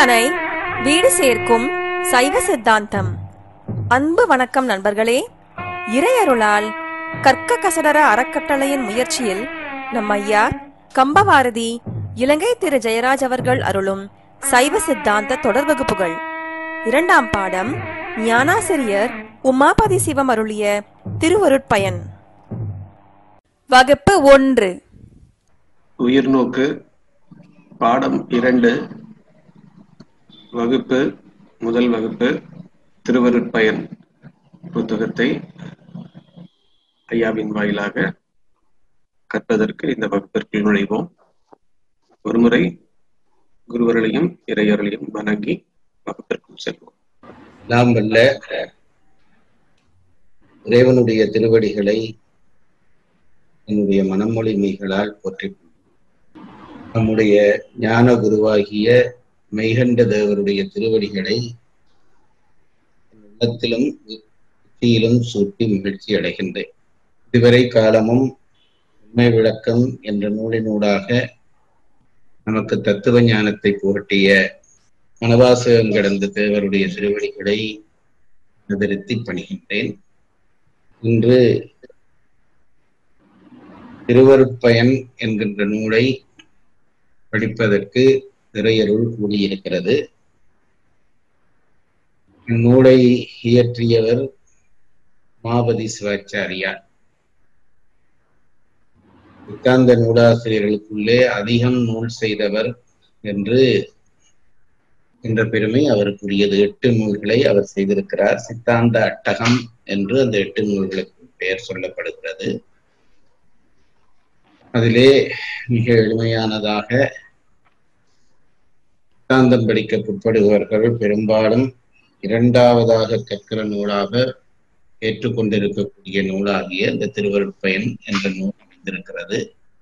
தனை வீடு சேர்க்கும் சைவ சித்தாந்தம் அன்பு வணக்கம் நண்பர்களே இறையருளால் கற்க கசடர அறக்கட்டளையின் முயற்சியில் நம் ஐயா கம்பவாரதி இலங்கை திரு ஜெயராஜ் அவர்கள் அருளும் சைவ சித்தாந்த தொடர் வகுப்புகள் இரண்டாம் பாடம் ஞானாசிரியர் உமாபதி சிவம் அருளிய திருவருட்பயன் வகுப்பு ஒன்று உயிர்நோக்கு பாடம் இரண்டு வகுப்பு முதல் வகுப்பு திருவருட்பயன் புத்தகத்தை ஐயாவின் வாயிலாக கற்பதற்கு இந்த வகுப்பிற்குள் நுழைவோம் ஒருமுறை குருவர்களையும் இறையர்களையும் வணங்கி வகுப்பிற்குள் செல்வோம் நாம் வல்ல இறைவனுடைய திருவடிகளை என்னுடைய மனமொழிமைகளால் போற்றி நம்முடைய ஞான குருவாகிய மெய்கண்ட தேவருடைய திருவடிகளை என் உள்ளத்திலும் புத்தியிலும் சூட்டி மகிழ்ச்சி அடைகின்றேன் இதுவரை காலமும் உண்மை விளக்கம் என்ற நூலினூடாக நமக்கு தத்துவ ஞானத்தை புரட்டிய மனவாசகம் கடந்த தேவருடைய திருவடிகளை நிறுத்தி பணிகின்றேன் இன்று திருவருட்பயன் என்கின்ற நூலை படிப்பதற்கு நிறையருள் கூடியிருக்கிறது இந்நூலை இயற்றியவர் மாபதி சிவாச்சாரியார் சித்தாந்த நூலாசிரியர்களுக்குள்ளே அதிகம் நூல் செய்தவர் என்று என்ற பெருமை அவருக்குரியது எட்டு நூல்களை அவர் செய்திருக்கிறார் சித்தாந்த அட்டகம் என்று அந்த எட்டு நூல்களுக்கு பெயர் சொல்லப்படுகிறது அதிலே மிக எளிமையானதாக சித்தாந்தம் படிக்க பிற்படுபவர்கள் பெரும்பாலும் இரண்டாவதாக கற்கிற நூலாக ஏற்றுக்கொண்டிருக்கக்கூடிய நூலாகிய இந்த திருவருட்பயன் என்ற நூல் அமைந்திருக்கிறது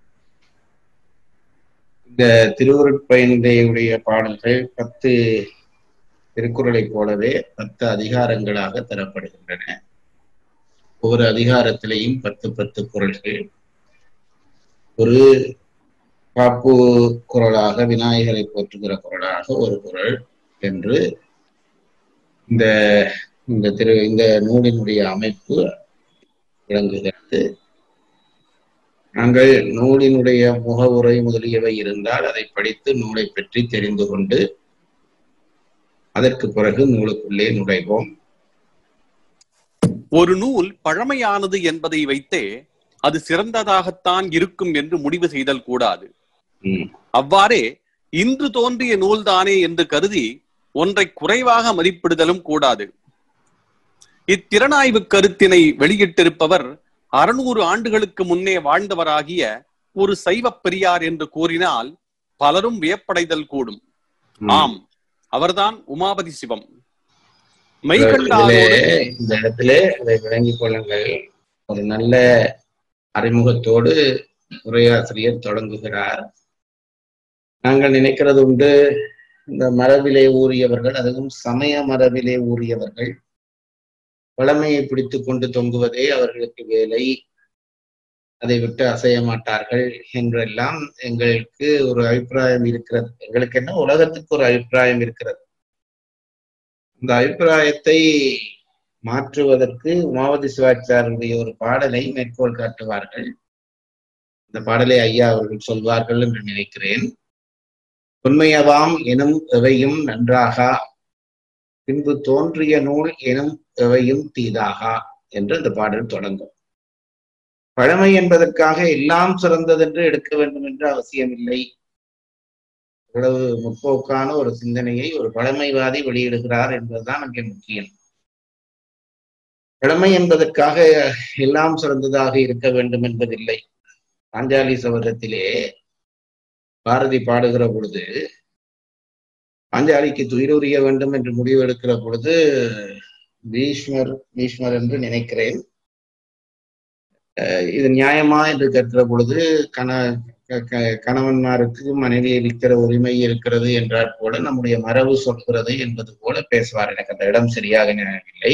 இந்த திருவருட்பயனுடைய பாடல்கள் பத்து திருக்குறளைப் போலவே பத்து அதிகாரங்களாக தரப்படுகின்றன ஒவ்வொரு அதிகாரத்திலேயும் பத்து பத்து குரல்கள் ஒரு காப்பு குரலாக விநாயகரை போற்றுகிற குரலாக ஒரு குரல் என்று இந்த இந்த திரு இந்த நூலினுடைய அமைப்பு விளங்குகிறது நாங்கள் நூலினுடைய முகவுரை முதலியவை இருந்தால் அதை படித்து நூலை பற்றி தெரிந்து கொண்டு அதற்கு பிறகு நூலுக்குள்ளே நுழைவோம் ஒரு நூல் பழமையானது என்பதை வைத்தே அது சிறந்ததாகத்தான் இருக்கும் என்று முடிவு செய்தல் கூடாது ம், அவ்வாறே இன்று தோன்றிய நூல்தானே என்று கருதி ஒன்றை குறைவாக மதிப்பிடுதலும் கூடாது இத்திறனாய்வு கருத்தினை வெளியிட்டிருப்பவர் அறுநூறு ஆண்டுகளுக்கு முன்னே வாழ்ந்தவராகிய ஒரு சைவப் பெரியார் என்று கூறினால் பலரும் வியப்படைதல் கூடும் ம். ஆம் அவர்தான் உமாபதி சிவம் இதிலே மெய்கண்டாரோடு இந்த இடத்திலே அதை விளங்கிக் கொள்ளுங்கள் ஒரு நல்ல அறிமுகத்தோடு உரையாசிரியர் தொடங்குகிறார் நாங்கள் நினைக்கிறது உண்டு இந்த மரபிலே ஊறியவர்கள் அதுவும் சமய மரபிலே ஊறியவர்கள் பழமையை பிடித்துக் கொண்டு தொங்குவதே அவர்களுக்கு வேலை அதை விட்டு அசைய மாட்டார்கள் என்றெல்லாம் எங்களுக்கு ஒரு அபிப்பிராயம் இருக்கிறது எங்களுக்கு என்ன உலகத்துக்கு ஒரு அபிப்பிராயம் இருக்கிறது இந்த அபிப்பிராயத்தை மாற்றுவதற்கு உமாவதி சிவாச்சாரியருடைய ஒரு பாடலை மேற்கோள் காட்டுவார்கள் இந்த பாடலை ஐயா அவர்கள் சொல்வார்கள் என்று நினைக்கிறேன் உண்மையவாம் எனும் எவையும் நன்றாகா பின்பு தோன்றிய நூல் எனும் எவையும் தீதாகா என்று இந்த பாடல் தொடங்கும் பழமை என்பதற்காக எல்லாம் சிறந்ததென்று எடுக்க வேண்டும் என்ற அவசியமில்லை இவ்வளவு முற்போக்கான ஒரு சிந்தனையை ஒரு பழமைவாதி வெளியிடுகிறார் என்பதுதான் அங்கே முக்கியம் பழமை என்பதற்காக எல்லாம் சிறந்ததாக இருக்க வேண்டும் என்பதில்லை பாஞ்சாலி சபதத்திலே பாரதி பாடுகிற பொழுது பாஞ்சாலிக்கு துயிலுரிய வேண்டும் என்று முடிவெடுக்கிற பொழுது பீஷ்மர் பீஷ்மர் என்று நினைக்கிறேன் அஹ் இது நியாயமா என்று கேட்கிற பொழுது கண க- க- கணவன்மாருக்கு மனைவியை விற்கிற உரிமை இருக்கிறது என்றால் போல நம்முடைய மரபு சொல்கிறது என்பது போல பேசுவார் எனக்கு அந்த இடம் சரியாக நினைவில்லை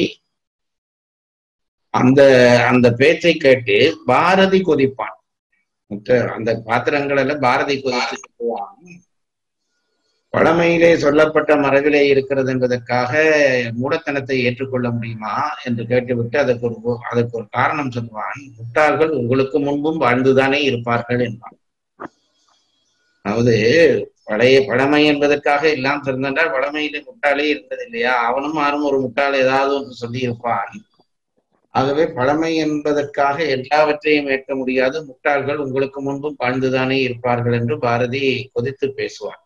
அந்த அந்த பேச்சை கேட்டு பாரதி கொதிப்பான் மற்ற அந்த பாத்திரங்கள் எல்லாம் பாரதி கொதித்து சொல்லுவான் பழமையிலே சொல்லப்பட்ட மரபிலே இருக்கிறது என்பதற்காக மூடத்தனத்தை ஏற்றுக்கொள்ள முடியுமா என்று கேட்டுவிட்டு அதற்கு ஒரு அதற்கு ஒரு காரணம் சொல்வான் முட்டாள்கள் உங்களுக்கு முன்பும் வாழ்ந்துதானே இருப்பார்கள் என்பான் அதாவது பழைய பழமை என்பதற்காக எல்லாம் திறந்தால் பழமையிலே முட்டாளே இருந்தது இல்லையா அவனும் யாரும் ஒரு முட்டாள் ஏதாவது ஒன்று சொல்லி இருப்பான் ஆகவே பழமை என்பதற்காக எல்லாவற்றையும் ஏற்க முடியாது முட்டாள்கள் உங்களுக்கு முன்பும் வாழ்ந்துதானே இருப்பார்கள் என்று பாரதி கொதித்து பேசுவார்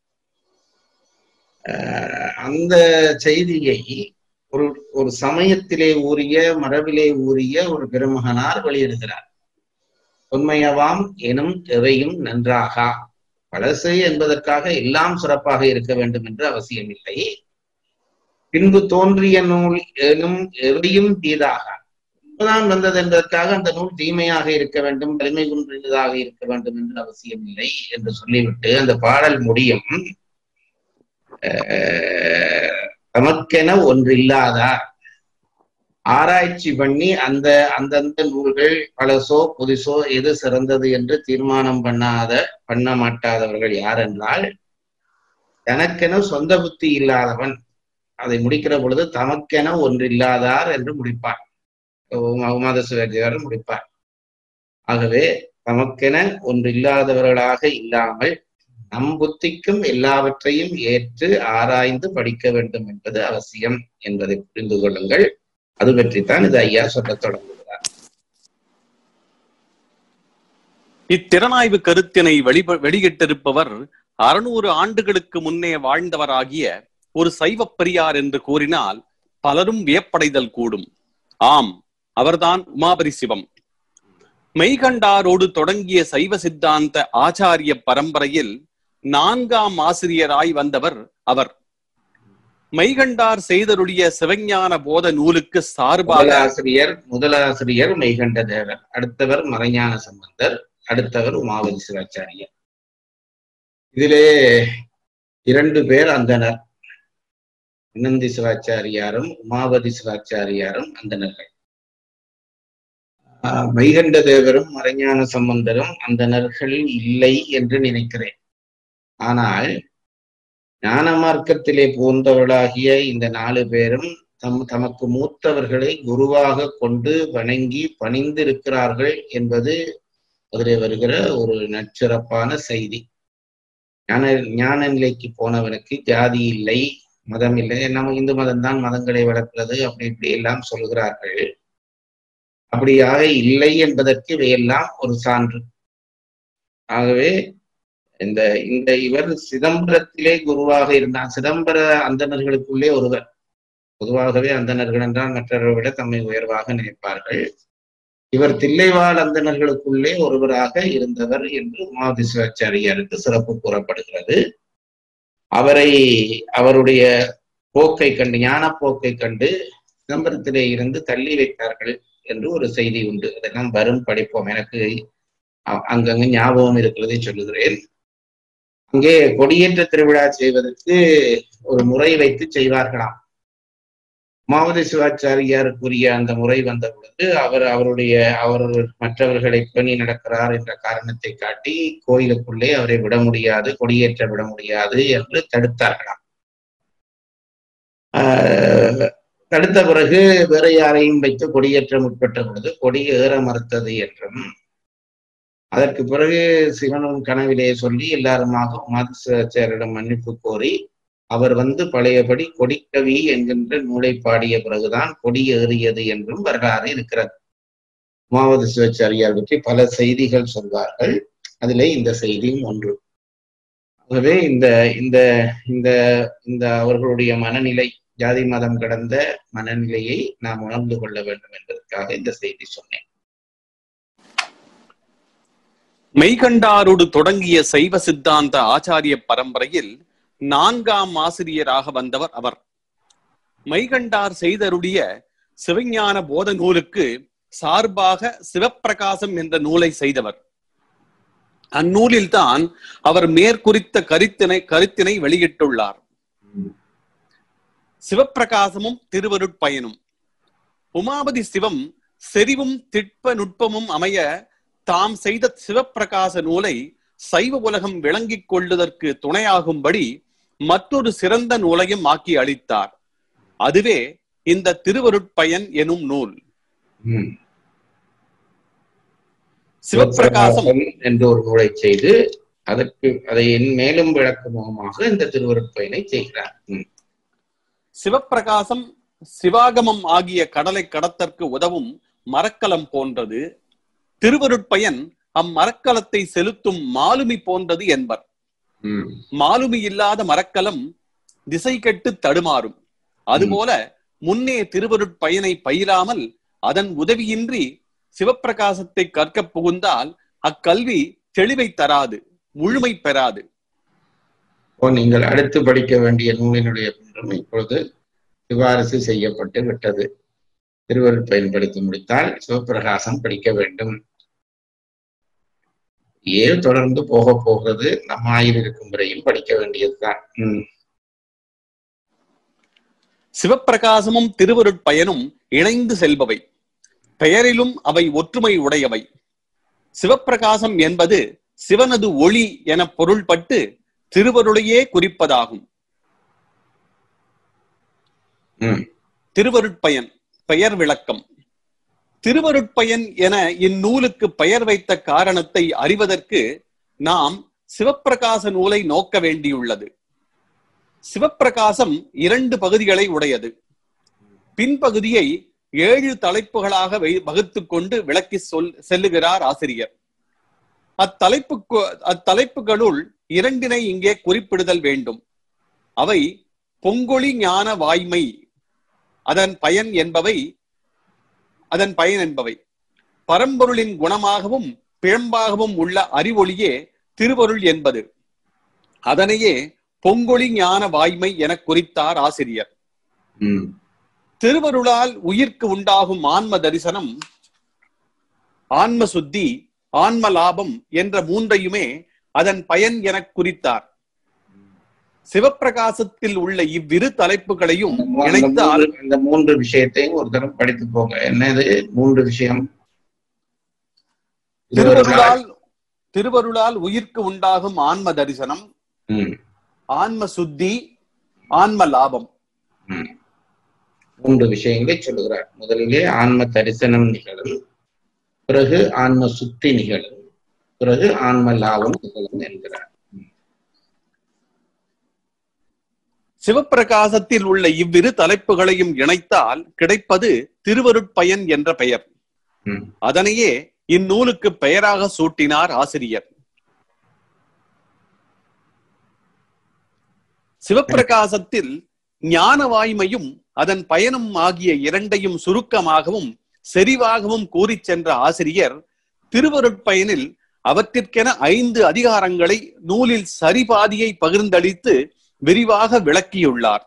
அஹ் அந்த செய்தியை ஒரு ஒரு சமயத்திலே ஊறிய மரபிலே ஊறிய ஒரு பெருமகனார் வெளியிடுகிறார் உண்மையவாம் எனும் எவையும் நன்றாகா பழசு என்பதற்காக எல்லாம் சிறப்பாக இருக்க வேண்டும் என்று அவசியமில்லை பின்பு தோன்றிய நூல் எனும் எவையும் தீதாக இப்பதான் வந்தது என்பதற்காக அந்த நூல் தீமையாக இருக்க வேண்டும் வலிமை குன்றியதாக இருக்க வேண்டும் என்று அவசியமில்லை என்று சொல்லிவிட்டு அந்த பாடல் முடியும் அஹ், தமக்கென ஒன்றில்லாதார் ஆராய்ச்சி பண்ணி அந்த அந்தந்த நூல்கள் பழசோ புதுசோ எது சிறந்தது என்று தீர்மானம் பண்ணாத பண்ண மாட்டாதவர்கள் யார் என்றால் தனக்கென சொந்த புத்தி இல்லாதவன் அதை முடிக்கிற பொழுது தமக்கென ஒன்றில்லாதார் என்று முடிப்பார் உமாத சிவாஜியார் முடிப்பார் ஆகவே தமக்கென ஒன்றில்லாதவர்களாக இல்லாமல் நம் புத்திக்கும் எல்லாவற்றையும் ஏற்று ஆராய்ந்து படிக்க வேண்டும் என்பது அவசியம் என்பதை புரிந்து கொள்ளுங்கள் அது பற்றித்தான் இது ஐயா சொல்லத் தொடங்குகிறார் இத்திறனாய்வு கருத்தினை வெளிப வெளியிட்டிருப்பவர் அறுநூறு ஆண்டுகளுக்கு முன்னே வாழ்ந்தவராகிய ஒரு சைவப் பெரியார் என்று கூறினால் பலரும் வியப்படைதல் கூடும் ஆம் அவர்தான் உமாபரி சிவம் மெய்கண்டாரோடு தொடங்கிய சைவ சித்தாந்த ஆச்சாரிய பரம்பரையில் நான்காம் ஆசிரியராய் வந்தவர் அவர் மெய்கண்டார் செய்தருடைய சிவஞான போத நூலுக்கு சார்பாக முதலாசிரியர் முதலாசிரியர் மெய்கண்ட தேவர் அடுத்தவர் மறைஞான சம்பந்தர் அடுத்தவர் உமாவதி சிவாச்சாரியர் இதிலே இரண்டு பேர் அந்தனர் நந்தி சிவாச்சாரியாரும் உமாவதி சிவாச்சாரியாரும் அந்தனர்கள் ஆஹ் மெய்கண்ட தேவரும் மறைஞான சம்பந்தரும் அந்தணர்கள் இல்லை என்று நினைக்கிறேன் ஆனால் ஞான மார்க்கத்திலே புகுந்தவர்களாகிய இந்த நாலு பேரும் தம் தமக்கு மூத்தவர்களை குருவாக கொண்டு வணங்கி பணிந்திருக்கிறார்கள் என்பது அதிலே வருகிற ஒரு நற்சிறப்பான செய்தி ஞான ஞான நிலைக்கு போனவனுக்கு ஜாதி இல்லை மதம் இல்லை நம்ம இந்து மதம் தான் மதங்களை வளர்க்கிறது அப்படி இப்படி எல்லாம் சொல்கிறார்கள் அப்படியாக இல்லை என்பதற்கு இவையெல்லாம் ஒரு சான்று ஆகவே இந்த இந்த இவர் சிதம்பரத்திலே குருவாக இருந்தார் சிதம்பர அந்தணர்களுக்குள்ளே ஒருவர் பொதுவாகவே அந்தணர்கள் என்றால் மற்றவர்களை விட தம்மை உயர்வாக நினைப்பார்கள் இவர் தில்லைவாழ் அந்தணர்களுக்குள்ளே ஒருவராக இருந்தவர் என்று உமாவதி சிவாச்சாரியாருக்கு சிறப்பு கூறப்படுகிறது அவரை அவருடைய போக்கை கண்டு ஞான போக்கை கண்டு சிதம்பரத்திலே இருந்து தள்ளி வைத்தார்கள் என்று ஒரு செய்தி உண்டு அதெல்லாம் வரும் படிப்போம் எனக்கு அ- அங்கங்க ஞாபகம் இருக்கிறதை சொல்லுகிறேன் அங்கே கொடியேற்ற திருவிழா செய்வதற்கு ஒரு முறை வைத்து செய்வார்களாம் மாவதி சிவாச்சாரியாருக்குரிய அந்த முறை வந்த பொழுது அவர் அவருடைய அவர் மற்றவர்களை பேணி நடக்கிறார் என்ற காரணத்தை காட்டி கோயிலுக்குள்ளே அவரை விட முடியாது கொடியேற்ற விட முடியாது என்று தடுத்தார்களாம் ஆஹ் தடுத்த பிறகு வேற யாரையும் வைத்து கொடியேற்ற முற்பட்ட பொழுது கொடி ஏற மறுத்தது என்றும் அதற்கு பிறகு சிவனும் கனவிலே சொல்லி எல்லாருமாக உமாதிசாரிடம் மன்னிப்பு கோரி அவர் வந்து பழையபடி கொடிக்கவி என்கின்ற நூலை பாடிய பிறகுதான் கொடி ஏறியது என்றும் வரலாறு இருக்கிறது உமாவதி சிவாச்சாரியார் பற்றி பல செய்திகள் சொல்வார்கள் அதிலே இந்த செய்தியும் ஒன்று ஆகவே இந்த இந்த இந்த இந்த அவர்களுடைய மனநிலை ஜாதி மதம் கடந்த மனநிலையை நாம் உணர்ந்து கொள்ள வேண்டும் என்பதற்காக இந்த செய்தி சொன்னேன் மெய்கண்டாரோடு தொடங்கிய சைவ சித்தாந்த ஆச்சாரிய பரம்பரையில் நான்காம் ஆசிரியராக வந்தவர் அவர் மெய்கண்டார் செய்தருடைய சிவஞான போத நூலுக்கு சார்பாக சிவப்பிரகாசம் என்ற நூலை செய்தவர் அந்நூலில்தான் அவர் மேற்குறித்த கருத்தினை கருத்தினை வெளியிட்டுள்ளார் சிவப்பிரகாசமும் திருவருட்பயனும் உமாபதி சிவம் செறிவும் திட்ப நுட்பமும் அமைய தாம் செய்த சிவப்பிரகாச நூலை சைவ உலகம் விளங்கிக் கொள்ளுதற்கு துணையாகும்படி மற்றொரு சிறந்த நூலையும் ஆக்கி அளித்தார் அதுவே இந்த திருவருட்பயன் எனும் நூல் ம். சிவப்பிரகாசம் என்ற ஒரு நூலை செய்து அதற்கு அதை மேலும் விளக்கமுகமாக இந்த திருவருட்பயனை செய்கிறார் ம். சிவப்பிரகாசம் சிவாகமம் ஆகிய கடலை கடத்தற்கு உதவும் மரக்கலம் போன்றது திருவருட்பயன் அம்மரக்கலத்தை செலுத்தும் மாலுமி போன்றது என்பர் ம். மாலுமி இல்லாத மரக்கலம் திசை கெட்டு தடுமாறும் அதுபோல முன்னே திருவருட்பயனை பயிராமல் அதன் உதவியின்றி சிவப்பிரகாசத்தை கற்கப் புகுந்தால் அக்கல்வி தெளிவை தராது முழுமை பெறாது இப்போ நீங்கள் அடுத்து படிக்க வேண்டிய நூலினுடைய பின்னும் இப்பொழுது சிபாரிசு செய்யப்பட்டு விட்டது திருவருட்பயன் படித்து முடித்தால் சிவப்பிரகாசம் படிக்க வேண்டும் ஏன் தொடர்ந்து போக போகிறது நம்ம ஆயுள் இருக்கும் வரையும் படிக்க வேண்டியதுதான் ம். சிவப்பிரகாசமும் திருவருட்பயனும் இணைந்து செல்பவை பெயரிலும் அவை ஒற்றுமை உடையவை சிவப்பிரகாசம் என்பது சிவனது ஒளி என பொருள்பட்டு திருவருளையே குறிப்பதாகும் ம். திருவருட்பயன் பெயர் விளக்கம் திருவருட்பயன் என இந்நூலுக்கு பெயர் வைத்த காரணத்தை அறிவதற்கு நாம் சிவப்பிரகாச நூலை நோக்க வேண்டியுள்ளது சிவப்பிரகாசம் இரண்டு பகுதிகளை உடையது பின்பகுதியை ஏழு தலைப்புகளாக வை- வகுத்துக் கொண்டு விளக்கி சொல் செல்லுகிறார் ஆசிரியர் அத்தலைப்பு அத்தலைப்புகளுள் இரண்டினை இங்கே குறிப்பிடுதல் வேண்டும் அவை பொங்கொழி ஞான வாய்மை அதன் பயன் என்பவை அதன் பயன் என்பவை பரம்பொருளின் குணமாகவும் பிழம்பாகவும் உள்ள அறிவொளியே திருவருள் என்பது அதனையே பொங்கொழி ஞான வாய்மை என குறித்தார் ஆசிரியர் ம். திருவருளால் உயிர்க்கு உண்டாகும் ஆன்ம தரிசனம் ஆன்ம சுத்தி ஆன்ம லாபம் என்ற மூன்றையுமே அதன் பயன் எனக் குறித்தார் சிவப்பிரகாசத்தில் உள்ள இவ்விரு தலைப்புகளையும் அந்த இணைத்தால் மூன்று- இந்த மூன்று விஷயத்தையும் ஒரு தரம் படித்து போங்க என்னது மூன்று விஷயம் திருவருளால் திருவருளால் உயிர்க்கு உண்டாகும் ஆன்ம தரிசனம் ம். ஆன்ம சுத்தி ஆன்ம லாபம் ம். மூன்று விஷயங்களை சொல்லுகிறார் முதலிலே ஆன்ம தரிசனம் நிகழும் பிறகு ஆன்ம சுத்தி நிகழும் பிறகு ஆன்ம லாபம் நிகழும் என்கிறார் சிவப்பிரகாசத்தில் உள்ள இவ்விரு தலைப்புகளையும் இணைத்தால் கிடைப்பது திருவருட்பயன் என்ற பெயர் ம். அதனையே இந்நூலுக்கு பெயராக சூட்டினார் ஆசிரியர் சிவப்பிரகாசத்தில் ஞான வாய்மையும் அதன் பயனும் ஆகிய இரண்டையும் சுருக்கமாகவும் செறிவாகவும் கூறிச் சென்ற ஆசிரியர் திருவருட்பயனில் அவற்றிற்கென ஐந்து அதிகாரங்களை நூலில் சரிபாதியை பகிர்ந்தளித்து விரிவாக விளக்கியுள்ளார்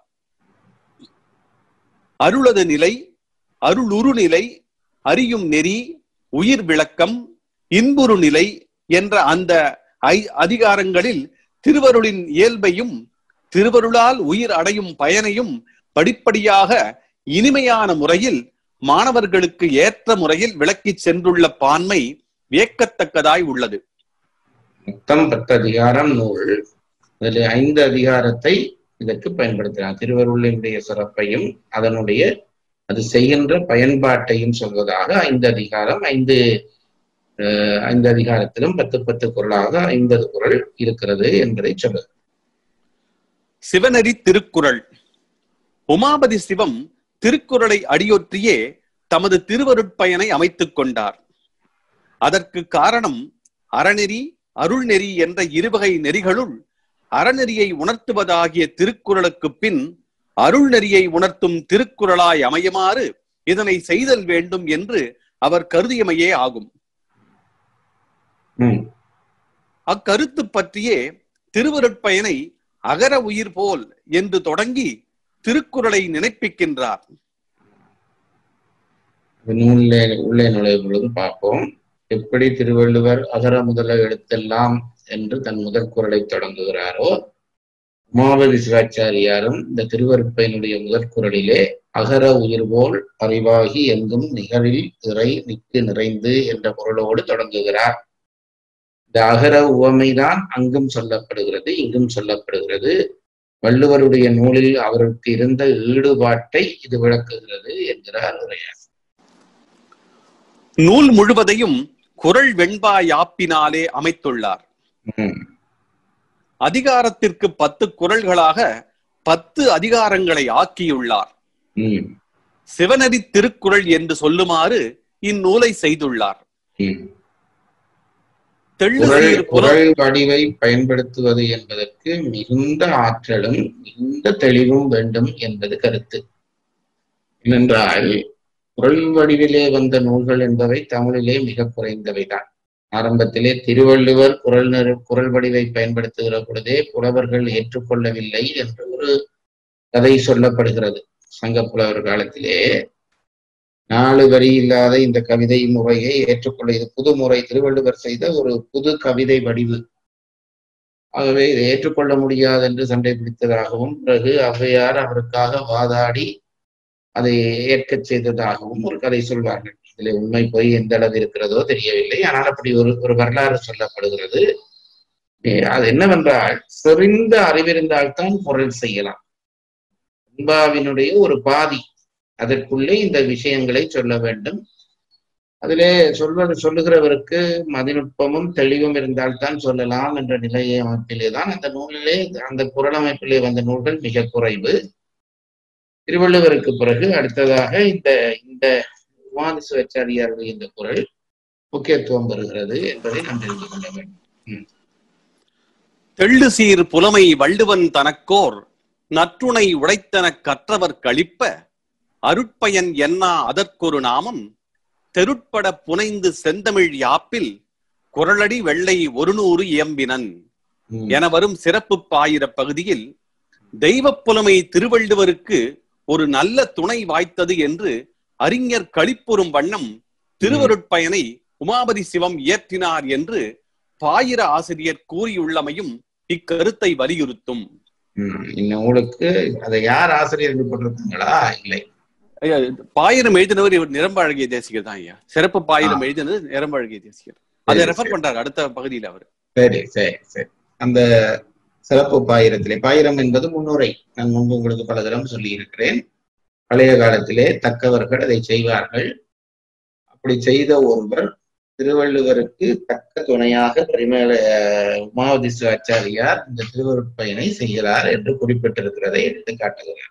அருளது நிலை அருளுரு நிலை அறியும் நெறி உயிர் விளக்கம் இன்புறு நிலை என்ற அந்த ஐ- அதிகாரங்களில் திருவருளின் இயல்பையும் திருவருளால் உயிர் அடையும் பயனையும் படிப்படியாக இனிமையான முறையில் மாணவர்களுக்கு ஏற்ற முறையில் விளக்கிச் சென்றுள்ள பான்மை வியக்கத்தக்கதாய் உள்ளது மொத்தம் பத்து அதிகாரம் நூல் அதில் ஐந்து அதிகாரத்தை இதற்கு பயன்படுத்தினார் திருவருளினுடைய சிறப்பையும் அதனுடைய அது செய்கின்ற பயன்பாட்டையும் சொல்வதாக ஐந்து அதிகாரம் ஐந்து அஹ், ஐந்து அதிகாரத்திலும் பத்து பத்து குரலாக ஐம்பது குரல் இருக்கிறது என்பதை சொல்லுது சிவநெறி திருக்குறள் உமாபதி சிவம் திருக்குறளை அடியொற்றியே தமது திருவருட்பயனை அமைத்துக் கொண்டார் அதற்கு காரணம் அறநெறி அருள்நெறி என்ற இருவகை நெறிகளுள் அறநெறியை உணர்த்துவதாகிய திருக்குறளுக்கு பின் அருள்நெறியை உணர்த்தும் திருக்குறளாய் அமையுமாறு இதனை செய்தல் வேண்டும் என்று அவர் கருதியமையே ஆகும் ம் அக்கருத்து பற்றியே திருவருட்பயனை அகர உயிர் போல் என்று தொடங்கி திருக்குறளை நினைப்பிக்கின்றார் நூலிலே உள்ளே நுழையும் பொழுது பார்ப்போம் எப்படி திருவள்ளுவர் அகர முதல எழுத்தெல்லாம் என்று தன் முதல் குரலை தொடங்குகிறாரோ உமாபதி சிவாச்சாரியாரும் இந்த திருவருட்பயனுடைய முதற் குரலிலே அகர உயிர் போல் அறிவாகி எங்கும் நிகழில் இறை நிக்கு நிறைந்து என்ற பொருளோடு தொடங்குகிறார் இந்த அகர உவமைதான் அங்கும் சொல்லப்படுகிறது இங்கும் சொல்லப்படுகிறது வள்ளுவருடைய நூலில் அவருக்கு இருந்த ஈடுபாட்டை இது விளக்குகிறது என்கிறார் உரையார் நூல் முழுவதையும் குரல் வெண்பா யாப்பினாலே அமைத்துள்ளார் உம் அதிகாரத்திற்கு பத்து குரல்களாக பத்து அதிகாரங்களை ஆக்கியுள்ளார் உம் சிவனடி திருக்குறள் என்று சொல்லுமாறு இந்நூலை செய்துள்ளார் உம் தெள்ளு குரல் சீர் புலம் குரல் வடிவை பயன்படுத்துவது என்பதற்கு மிகுந்த ஆற்றலும் மிகுந்த தெளிவும் வேண்டும் என்பது கருத்து ஏனென்றால் குரல் வடிவிலே வந்த நூல்கள் என்பவை தமிழிலே மிக குறைந்தவைதான் ஆரம்பத்திலே திருவள்ளுவர் குரல் நிறு- குரல் வடிவை பயன்படுத்துகிற பொழுதே புலவர்கள் ஏற்றுக்கொள்ளவில்லை என்று ஒரு கதை சொல்லப்படுகிறது சங்க புலவர் காலத்திலே நாலு வரி இல்லாத இந்த கவிதை முறையை ஏற்றுக்கொள்ள இது புது முறை திருவள்ளுவர் செய்த ஒரு புது கவிதை வடிவு ஆகவே இதை ஏற்றுக்கொள்ள முடியாது என்று சண்டை பிடித்ததாகவும் பிறகு ஔவையார் அவருக்காக வாதாடி அதை ஏற்கச் செய்ததாகவும் ஒரு கதை சொல்வார்கள் இதில் உண்மை போய் எந்த அளவு இருக்கிறதோ தெரியவில்லை ஆனால் அப்படி ஒரு ஒரு வரலாறு சொல்லப்படுகிறது ஏ, அது என்னவென்றால் செறிந்த அறிவிருந்தால்தான் குரல் செய்யலாம் அன்பாவினுடைய ஒரு பாதி அதற்குள்ளே இந்த விஷயங்களை சொல்ல வேண்டும் அதிலே சொல்வது சொல்லுகிறவருக்கு மதிநுட்பமும் தெளிவும் இருந்தால்தான் சொல்லலாம் என்ற நிலைய அமைப்பிலே தான் அந்த நூலிலே அந்த குரல் அமைப்பிலே வந்த நூல்கள் மிக குறைவு திருவள்ளுவருக்கு பிறகு அடுத்ததாக இந்த இந்த உமாதி சிவாச்சாரியாருடைய இந்த குரல் முக்கியத்துவம் பெறுகிறது என்பதை நாம் தெரிந்து கொள்ள வேண்டும் தெள்ளு சீர் புலமை வள்ளுவன் தனக்கோர் நற்றுணை உடைத்தனக் கற்றவர் கழிப்ப அருட்பயன் என்னா அதற்கொரு நாமம் தெருட்பட புனைந்து செந்தமிழ் யாப்பில் குரலடி வெள்ளை ஒரு நூறு இயம்பினன் ம். என வரும் சிறப்பு பாயிர பகுதியில் தெய்வப் புலமை திருவள்ளுவருக்கு ஒரு நல்ல துணை வாய்த்தது என்று அறிஞர் களிப்புறும் வண்ணம் திருவருட்பயனை உமாபதி சிவம் இயற்றினார் என்று பாயிர ஆசிரியர் கூறியுள்ளமையும் இக்கருத்தை வலியுறுத்தும் ம். இந்நூலுக்கு அதை யார் ஆசிரியர் போட்டிருக்காங்களா இல்லை ஐயா, பாயிரம் எழுதினவர் இவர் நிரம்ப அழகிய தேசிகர் தான் ஐயா சிறப்பு பாயிரம் எழுதினது நிரம்ப அழகிய தேசிகர் அதை சரி, ரெஃபர் சரி. பண்றாரு அடுத்த பகுதியில் அவர் சரி சரி சரி அந்த சிறப்பு பாயிரத்திலே பாயிரம் என்பது முன்னுரை நான் முன்பு உங்களுக்கு பல தரம் சொல்லி இருக்கிறேன் பழைய காலத்திலே தக்கவர்கள் அதை செய்வார்கள் அப்படி செய்த ஒருவர் திருவள்ளுவருக்கு தக்க துணையாக பரிமேல அஹ், உமாவதி சிவாச்சாரியார் இந்த திருவருட்பயனை செய்கிறார் என்று குறிப்பிட்டிருக்கிறதை எடுத்து காட்டுகிறார்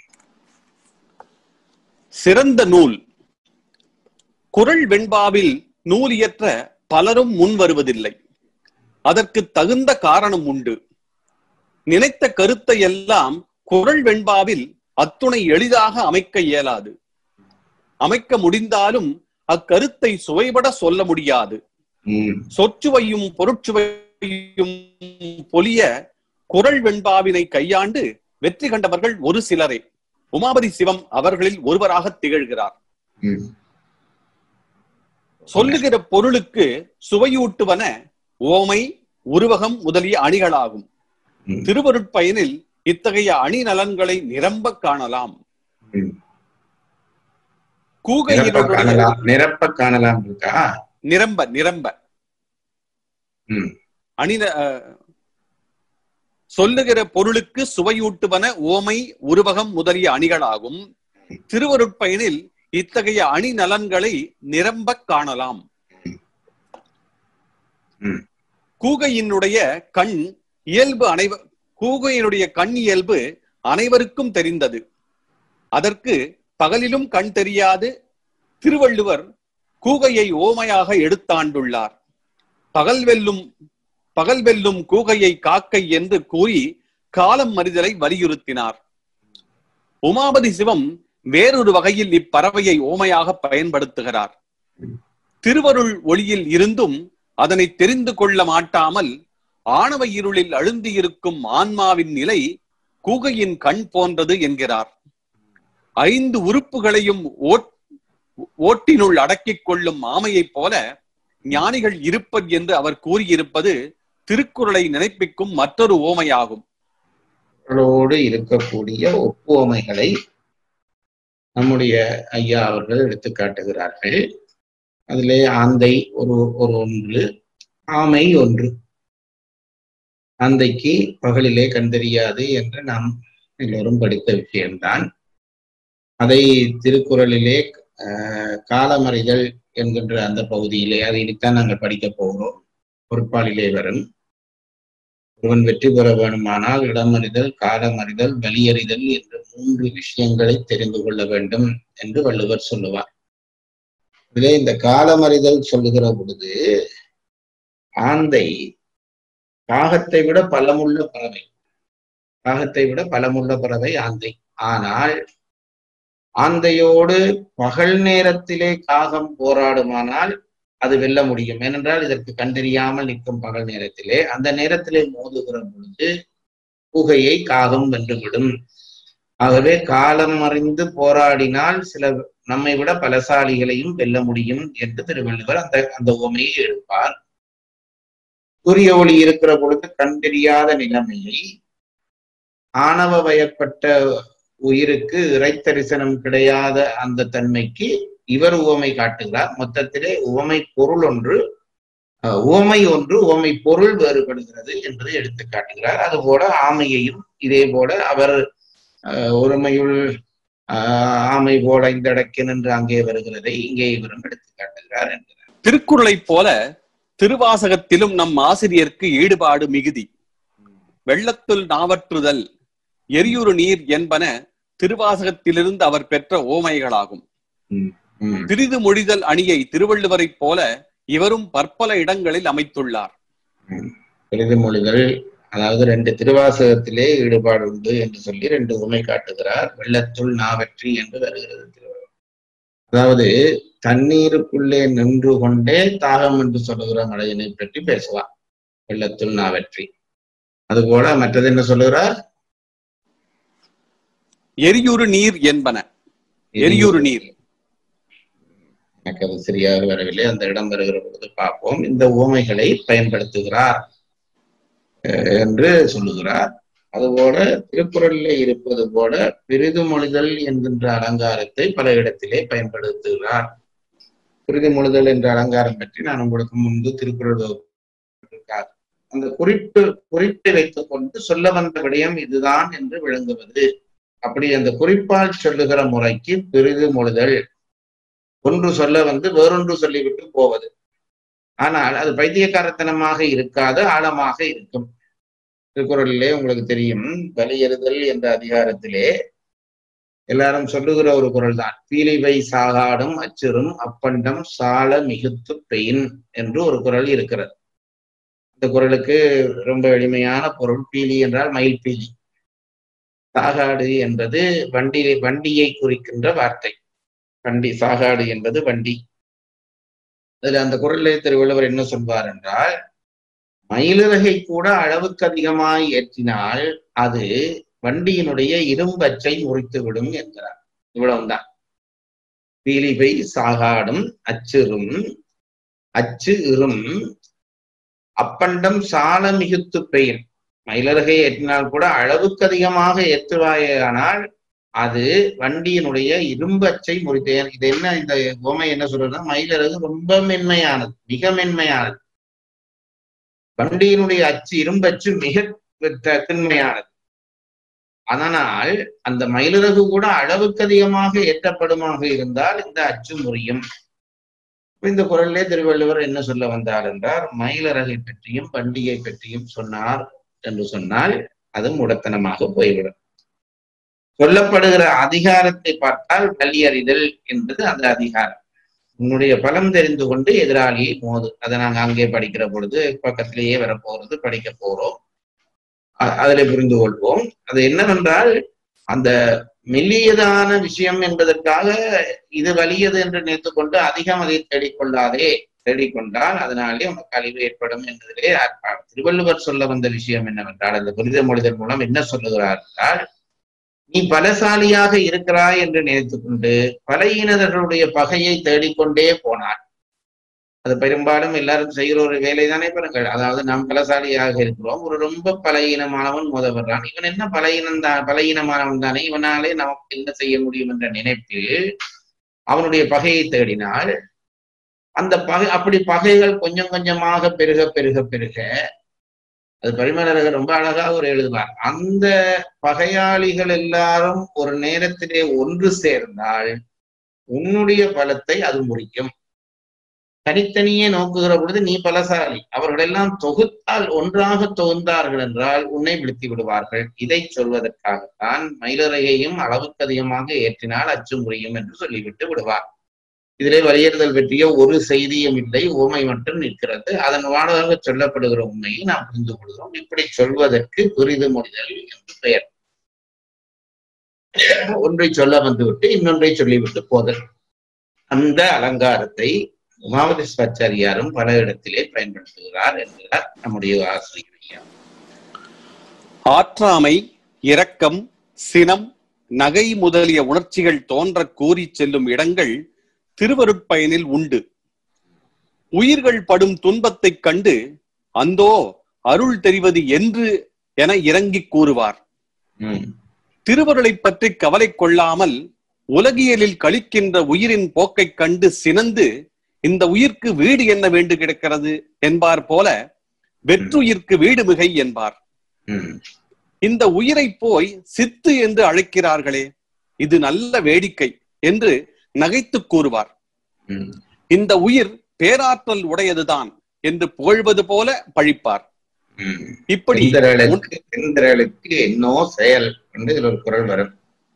சிறந்த நூல் குரல் வெண்பாவில் நூல் இயற்ற பலரும் முன் வருவதில்லை அதற்கு தகுந்த காரணம் உண்டு நினைத்த கருத்தை எல்லாம் குரல் வெண்பாவில் அத்துணை எளிதாக அமைக்க இயலாது அமைக்க முடிந்தாலும் அக்கருத்தை சுவைபட சொல்ல முடியாது ம், சொற்சுவையும் பொருட்சுவையும் பொலிய குரல் வெண்பாவினை கையாண்டு வெற்றி கண்டவர்கள் ஒரு சிலரே உமாபதி சிவம் அவர்களில் ஒருவராக திகழ்கிறார் ம், சொல்லுகிற பொருளுக்கு சுவையூட்டுவன ஓமை உருவகம் முதலிய அணிகளாகும் ம், திருவருட்பயனில் இத்தகைய அணி நலன்களை நிரம்ப காணலாம் ம். நிரப்ப கூகையினுடைய காணலாம் நிரப்ப காணலாம் இருக்கா நிரம்ப நிரம்ப ம், அணி அஹ், சொல்லுகிற பொருளுக்கு சுவையூட்டுவன ஓமை உருவகம் முதலிய அணிகளாகும் திருவருட்பயனில் இத்தகைய அணி நலன்களை நிரம்ப காணலாம் ம். கூகையினுடைய கண் இயல்பு அனைவ கூகையினுடைய கண் இயல்பு அனைவருக்கும் தெரிந்தது அதற்கு பகலிலும் கண் தெரியாது திருவள்ளுவர் கூகையை ஓமையாக எடுத்தாண்டுள்ளார் பகல் வெல்லும் பகல் வெல்லும் கூகையை காக்கை என்று கூறி காலம் மறிதலை வலியுறுத்தினார் உமாபதி சிவம் வேறொரு வகையில் இப்பறவையை ஓமையாக பயன்படுத்துகிறார் திருவருள் ஒளியில் இருந்தும் அதனை தெரிந்து கொள்ள மாட்டாமல் ஆணவ இருளில் அழுந்தியிருக்கும் ஆன்மாவின் நிலை கூகையின் கண் போன்றது என்கிறார் ஐந்து உறுப்புகளையும் ஓட்- ஓட்டினுள் அடக்கிக் கொள்ளும் ஆமையைப் போல ஞானிகள் இருப்பர் என்று அவர் கூறியிருப்பது திருக்குறளை நினைப்பிக்கும் மற்றொரு ஓமையாகும் குரலோடு இருக்கக்கூடிய ஒப்புவமைகளை நம்முடைய ஐயா அவர்கள் எடுத்து காட்டுகிறார்கள் அதிலே ஆந்தை ஒரு ஒரு ஒன்று ஆமை ஒன்று ஆந்தைக்கு பகலிலே கண் தெரியாது என்று நாம் எல்லோரும் படித்த விஷயம்தான் அதை திருக்குறளிலே ஆஹ், காலமறிதல் என்கின்ற அந்த பகுதியிலே அதை இனித்தான் நாங்கள் படிக்க போகிறோம் பொறுப்பாளிலே வரும் ஒருவன் வெற்றி பெற வேணுமானால் இடமறிதல் காலமறிதல் பலியறிதல் என்ற மூன்று விஷயங்களை தெரிந்து கொள்ள வேண்டும் என்று வள்ளுவர் சொல்லுவார் இதிலே இந்த காலமறிதல் சொல்லுகிற பொழுது ஆந்தை காகத்தை விட பலமுள்ள பறவை காகத்தை விட பலமுள்ள பறவை ஆந்தை ஆனால் ஆந்தையோடு பகல் நேரத்திலே காகம் போராடுமானால் அது வெல்ல முடியும் ஏனென்றால் இதற்கு கண்டறியாமல் நிற்கும் பகல் நேரத்திலே அந்த நேரத்திலே மோதுகிற பொழுது புகையை காகம் வென்றுவிடும் ஆகவே காலம் அறிந்து போராடினால் சில நம்மை விட பலசாலிகளையும் வெல்ல முடியும் என்று திருவள்ளுவர் அந்த அந்த உவமையை எடுப்பார் சூரிய ஒளி இருக்கிற பொழுது கண்டறியாத நிலைமையை ஆணவ வயப்பட்ட உயிருக்கு இறைத்தரிசனம் கிடையாத அந்த தன்மைக்கு இவர் உவமை காட்டுகிறார் மொத்தத்திலே உவமை பொருள் ஒன்று அஹ், உவமை ஒன்று உவமை பொருள் வேறுபடுகிறது என்று எடுத்து காட்டுகிறார் அதுபோல ஆமையையும் இதே போல அவர் அஹ், ஒருமையுள் ஆஹ், ஆமை போல இந்த இடக்கின் என்று அங்கே வருகிறதை இங்கே இவரும் எடுத்து காட்டுகிறார் என்கிறார் திருக்குறளைப் போல திருவாசகத்திலும் நம் ஆசிரியருக்கு ஈடுபாடு மிகுதி வெள்ளத்துள் நாவற்றுதல் எரியுறு நீர் என்பன திருவாசகத்திலிருந்து அவர் பெற்ற ஓமைகளாகும் ம். பிரிது மொழிதல் அணியை திருவள்ளுவரைப் போல இவரும் பற்பல இடங்களில் அமைத்துள்ளார் பெரிது மொழிகள் அதாவது ரெண்டு திருவாசகத்திலே ஈடுபாடு உண்டு என்று சொல்லி ரெண்டு உண்மை காட்டுகிறார் வெள்ளத்துள் நாவற்றி என்று வருகிறது திருவள்ளுவர் அதாவது தண்ணீருக்குள்ளே நின்று கொண்டே தாகம் என்று சொல்லுகிற மழையினை பற்றி பேசலாம் வெள்ளத்துள் நாவற்றி அதுபோல மற்றது என்ன சொல்லுகிறார் எரியுறு நீர் என்பன எரியுறு நீர் எனக்கு அது சரியாக வரவில்லை அந்த இடம் வருகிற பொழுது பார்ப்போம் இந்த உவமைகளை பயன்படுத்துகிறார் அஹ், என்று சொல்லுகிறார் அதுபோல திருக்குறளிலே இருப்பது போல பிரிதுமொழிதல் என்கின்ற அலங்காரத்தை பல இடத்திலே பயன்படுத்துகிறார் பிரிதுமொழிதல் என்ற அலங்காரம் பற்றி நான் உங்களுக்கு முன்பு திருக்குறள் வகுப்பில் அந்த குறிப்பு குறிப்பை வைத்துக் கொண்டு சொல்ல வந்த விடயம் இதுதான் என்று விளங்குவது அப்படி அந்த குறிப்பால் சொல்லுகிற முறைக்கு பிரிதுமொழிதல் ஒன்று சொல்ல வந்து வேறொன்று சொல்லிவிட்டு போவது ஆனால் அது பைத்தியக்காரத்தனமாக இருக்காது ஆழமாக இருக்கும் திருக்குறளிலே உங்களுக்கு தெரியும் பலியறுதல் என்ற அதிகாரத்திலே எல்லாரும் சொல்லுகிற ஒரு குரல் தான் பீலிவை சாகாடும் அச்சிறும் அப்பண்டம் சால மிகுத்து பெயின் என்று ஒரு குரல் இருக்கிறது இந்த குரலுக்கு ரொம்ப எளிமையான பொருள் பீலி என்றால் மயில் பீலி சாகாடு என்பது வண்டி வண்டியை குறிக்கின்ற வார்த்தை வண்டி சாகாடு என்பது வண்டி அதுல அந்த குரலிலே திருவள்ளுவர் என்ன சொல்வார் என்றால் மயிலிறகை கூட அளவுக்கு அதிகமாய் ஏற்றினால் அது வண்டியினுடைய இரும்பச்சை முறித்து விடும் என்கிறார் இவ்வளவுதான் பீலிபை சாகாடும் அச்சிறும் அச்சு இரும் அப்பண்டம் சால மிகுத்து பெயின் மயிலிறகை ஏற்றினால் கூட அளவுக்கு அதிகமாக ஏற்றுவாயானால் அது வண்டியினுடைய இரும்பச்சை முறித்து இது என்ன இந்த உவமை என்ன சொல்றதுன்னா மயிலிறகு ரொம்ப மென்மையானது மிக மென்மையானது வண்டியினுடைய அச்சு இரும்பச்சு மிக த- திண்மையானது அதனால் அந்த மயிலிறகு கூட அளவுக்கு அதிகமாக ஏற்றப்படுமாக இருந்தால் இந்த அச்சு முறியும் இப்ப இந்த குரலிலே திருவள்ளுவர் என்ன சொல்ல வந்தார் என்றால் மயிலிறகை பற்றியும் வண்டியை பற்றியும் சொன்னார் என்று சொன்னால் அது முடத்தனமாக போய்விடும் சொல்லப்படுகிற அதிகாரத்தை பார்த்தால் வலியறிதல் என்பது அந்த அதிகாரம் உன்னுடைய பலம் தெரிந்து கொண்டு எதிராளியை மோது அதை நாங்க அங்கே படிக்கிற பொழுது பக்கத்திலேயே வரப்போகிறது படிக்க போறோம் அ- அதிலே புரிந்து கொள்வோம் அது என்னவென்றால் அந்த மெல்லியதான விஷயம் என்பதற்காக இது வலியது என்று நினைத்துக் கொண்டு அதிகம் அதை தேடிக்கொள்ளாதே தேடிக்கொண்டால் அதனாலே உனக்கு அழிவு ஏற்படும் என்பதிலே அர்த்தம். திருவள்ளுவர் சொல்ல வந்த விஷயம் என்னவென்றால் அந்த புனித மொழிதல் மூலம் என்ன சொல்லுகிறார் என்றால் நீ பலசாலியாக இருக்கிறாய் என்று நினைத்துக் கொண்டு பலையினர்களுடைய பகையை தேடிக்கொண்டே போனார் அது பெரும்பாலும் எல்லாரும் செய்கிற ஒரு வேலை தானே பாருங்கள் அதாவது நாம் பலசாலியாக இருக்கிறோம் ஒரு ரொம்ப பலகீனமானவன் மோதப்படுறான் இவன் என்ன பலகீனம் தான் பலகீனமானவன் தானே இவனாலே நமக்கு என்ன செய்ய முடியும் என்ற நினைப்பில் அவனுடைய பகையை தேடினால் அந்த பகை அப்படி பகைகள் கொஞ்சம் கொஞ்சமாக பெருக பெருக பெருக அது பரிமலரகர் ரொம்ப அழகாக ஒரு எழுதுவார் அந்த பகையாளிகள் எல்லாரும் ஒரு நேரத்திலே ஒன்று சேர்ந்தால் உன்னுடைய பலத்தை அது முடிக்கும் தனித்தனியே நோக்குகிற பொழுது நீ பலசாலி அவர்கள் எல்லாம் தொகுத்தால் ஒன்றாக தொகுந்தார்கள் என்றால் உன்னை விழுத்தி விடுவார்கள் இதை சொல்வதற்காகத்தான் மயிலறையையும் அளவுக்கு அதிகமாக ஏற்றினால் அச்சு முறியும் என்று சொல்லிவிட்டு விடுவார் இதிலே வலியுறுத்தல் பற்றிய ஒரு செய்தியும் இல்லை உண்மை மட்டும் நிற்கிறது அதன் வானதாக சொல்லப்படுகிற உண்மையை நாம் புரிந்து கொள்கிறோம் இப்படி சொல்வதற்கு துரிது முடிதல் என்று பெயர் ஒன்றை சொல்ல வந்துவிட்டு இன்னொன்றை சொல்லிவிட்டு போதல் அந்த அலங்காரத்தை உமாவதி சிவாச்சாரியாரும் பல இடத்திலே பயன்படுத்துகிறார் என்கிறார் நம்முடைய ஆசிரியர் ஐயா ஆற்றாமை இரக்கம் சினம் நகை முதலிய உணர்ச்சிகள் தோன்ற கூறி செல்லும் இடங்கள் திருவருட்பயனில் உண்டு உயிர்கள் படும் துன்பத்தைக் கண்டு அந்தோ அருள் தெரிவது என்று என இறங்கிக் கூறுவார் உம் திருவருளைப் பற்றி கவலை கொள்ளாமல் உலகியலில் கழிக்கின்ற உயிரின் போக்கைக் கண்டு சினந்து இந்த உயிர்க்கு வீடு என்ன வேண்டு கிடக்கிறது என்பார் போல வெற்றுயிர்க்கு வீடு மிகை என்பார் உம் இந்த உயிரை போய் சித்து என்று அழைக்கிறார்களே இது நல்ல வேடிக்கை என்று நகைத்துக் கூறுவார் உம் இந்த உயிர் பேராற்றல் உடையதுதான் என்று புகழ்வது போல பழிப்பார் உம் இப்படி இந்திரளுக்கு இந்திரளுக்கு என்னோ செயல் என்று இதுல ஒரு குரல் வரும்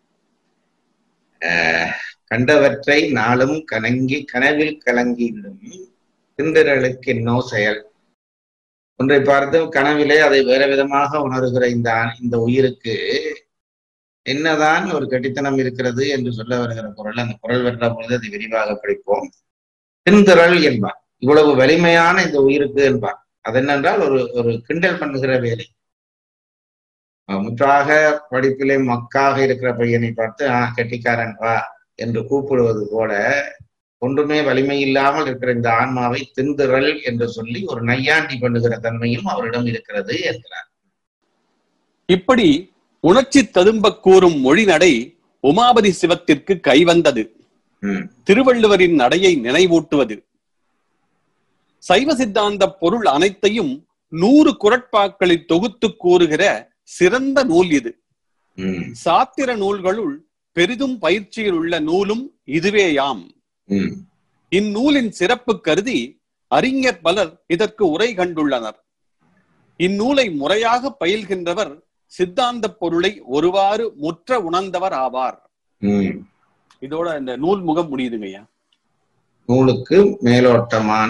ஆஹ் கண்டவற்றை நாளும் கலங்கி கனவில் கலங்கிடும் இந்திரளுக்கு என்னோ செயல் ஒன்றை பார்த்து கனவிலே அதை வேற விதமாக உணர்கிற இந்த ஆ- இந்த உயிருக்கு என்னதான் ஒரு கட்டித்தனம் இருக்கிறது என்று சொல்ல வருகிற குரல் அந்த குரல் வர்ற பொழுது அதை விரிவாக படிப்போம் திண்திரள் என்பார் இவ்வளவு வலிமையான இந்த உயிருக்கு என்பார் அது என்னென்றால் ஒரு ஒரு கிண்டல் பண்ணுகிற வேலை அஹ் முற்றாக படிப்பிலே மக்காக இருக்கிற பையனை பார்த்து ஆ கெட்டிக்காரன் வா என்று கூப்பிடுவது போல ஒன்றுமே வலிமை இல்லாமல் இருக்கிற இந்த ஆன்மாவை திந்திரல் என்று சொல்லி ஒரு நையாண்டி பண்ணுகிற தன்மையும் அவரிடம் இருக்கிறது என்கிறார் இப்படி உணர்ச்சி ததும்ப கூறும் மொழி நடை உமாபதி சிவத்திற்கு கைவந்தது உம் திருவள்ளுவரின் நடையை நினைவூட்டுவது சைவ சித்தாந்த பொருள் அனைத்தையும் நூறு குரட்பாக்களில் தொகுத்து கூறுகிற சிறந்த நூல் இது உம் சாத்திர நூல்களுள் பெரிதும் பயிற்சியில் உள்ள நூலும் இதுவேயாம் உம் இந்நூலின் சிறப்பு கருதி அறிஞர் பலர் இதற்கு உரை கண்டுள்ளனர் இந்நூலை முறையாக பயில்கின்றவர் சித்தாந்த பொருளை ஒருவாறு முற்ற உணர்ந்தவர் ஆவார் உம் இதோட இந்த நூல் முகம் முடியுதுங்கய்யா நூலுக்கு மேலோட்டமான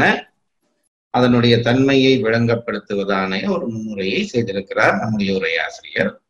அதனுடைய தன்மையை விளங்கப்படுத்துவதான ஒரு முன்னுரையை செய்திருக்கிறார் நம்முடைய உரையாசிரியர்